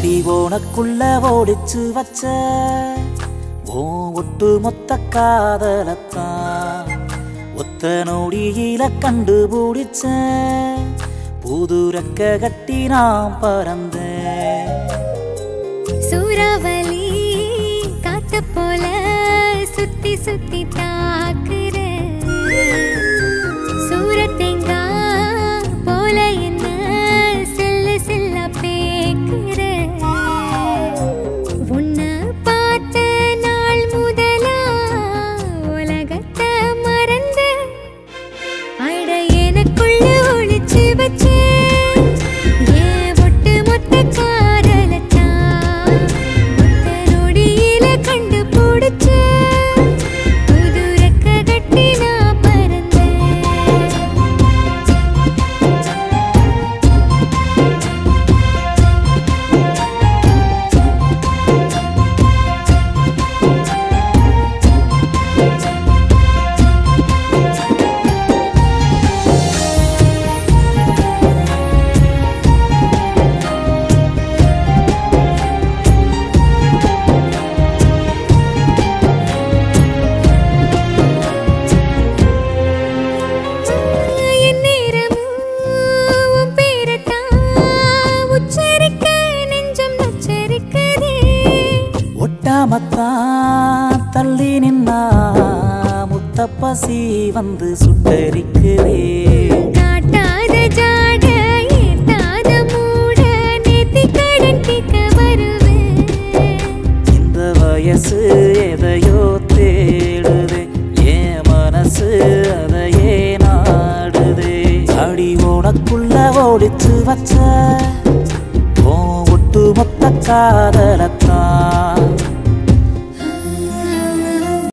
அடி ஓனக்குள்ள ஓடிச்சு வச்ச ஓ ஒட்டு மொத்த காதலத்தான் ஒத்த நொடியில கண்டுபிடிச்ச புது ரெக்க கட்டி நான் பறந்தேன் சூறாவளி காத்த போல சுத்தி சுத்தி தாக்குற சூரத்தெங்கா போல என்ன செல்ல செல்ல பேக்குற உன்னை பார்த்த நாள் முதலா உலகத்தை மறந்த அட எனக்குள்ள ஒளிச்சு வச்ச ஏன் ஒட்டு மொத்த காதலத்தான் ஒத்த நொடியில கண்டுபிடிச்ச புது ரெக்க கட்டி நான் பறந்தேன் என் நேரமும் உன் பேரைத்தான் உச்சரிக்க நெஞ்சம் நச்சரிக்குதே. ஒட்டாமத்தான் தள்ளி நின்னா முத்தப்பசி வந்து சுட்டரிக்குதே காட்டாத ஜாட, ஏத்தாத மூட, நேத்திக் கடன் கேட்க வருவேன். இந்த வயசு எதையோ தேடுதே என் மனசு அதையே நாடுதே அடி உனக்குள்ள ஓடிச்சு வச்ச ஓ ஒட்டு மொத்த காதலத்தான்